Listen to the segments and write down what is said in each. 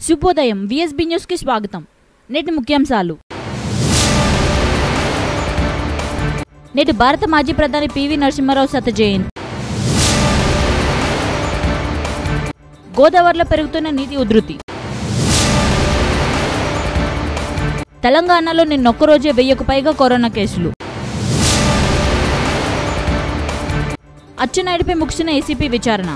శుభోదయం VSB news కి స్వాగతం నేటి ముఖ్యాంశాలు నేటి భారత మాజీ ప్రధాని పివి నరసింహారావు శత జయంతి గోదావరిలో పెరుగుతున్న నీటి ఉధృతి తెలంగాణలో నిన్నొక్కరోజే వెయ్యికు పైగా కరోనా కేసులు అచ్చెన్నాయుడిపై ముగిసిన ఏసీపీ విచారణ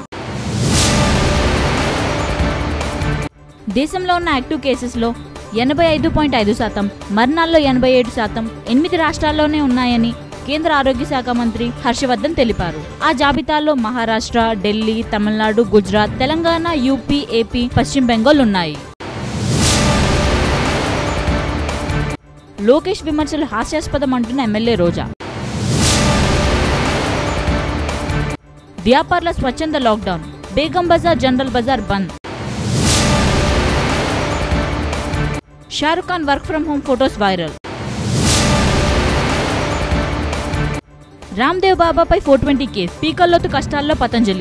దేశంలో ఉన్న యాక్టివ్ కేసెస్లో ఎనభై ఐదు పాయింట్ ఐదు శాతం మరణాల్లో ఎనభై ఏడు శాతం ఎనిమిది రాష్ట్రాల్లోనే ఉన్నాయని కేంద్ర ఆరోగ్య శాఖ మంత్రి హర్షవర్ధన్ తెలిపారు ఆ జాబితాలో మహారాష్ట్ర ఢిల్లీ తమిళనాడు గుజరాత్ తెలంగాణ యూపీ ఏపీ పశ్చిమ బెంగాల్ ఉన్నాయి లోకేష్ విమర్శలు హాస్యాస్పదం అంటున్న ఎమ్మెల్యే రోజా వ్యాపారుల స్వచ్ఛంద lockdown Begum Bazar general Bazar bandh Shahrukh Khan work from home photos viral Ramdev బాబాపై ఫోర్ ట్వంటీ కేస్ పీకల్లోతు కష్టాల్లో పతంజలి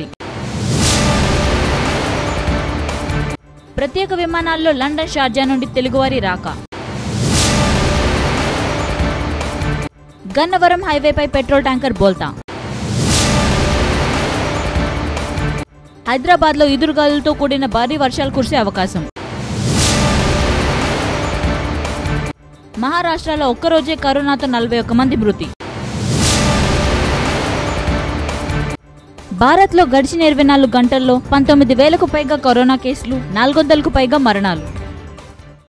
ప్రత్యేక విమానాల్లో లండన్ షార్జా నుండి తెలుగువారి రాక గన్నవరం హైవేపై పెట్రోల్ ట్యాంకర్ బోల్తా హైదరాబాద్లో ఎదురుగాలులతో కూడిన భారీ వర్షాలు కురిసే అవకాశం మహారాష్ట్రలో ఒక్కరోజే కరోనాతో నలభై ఒక్క మంది మృతి భారత్లో గడిచిన ఇరవై నాలుగు గంటల్లో పంతొమ్మిది వేలకు పైగా కరోనా కేసులు నాలుగు వందలకు పైగా మరణాలు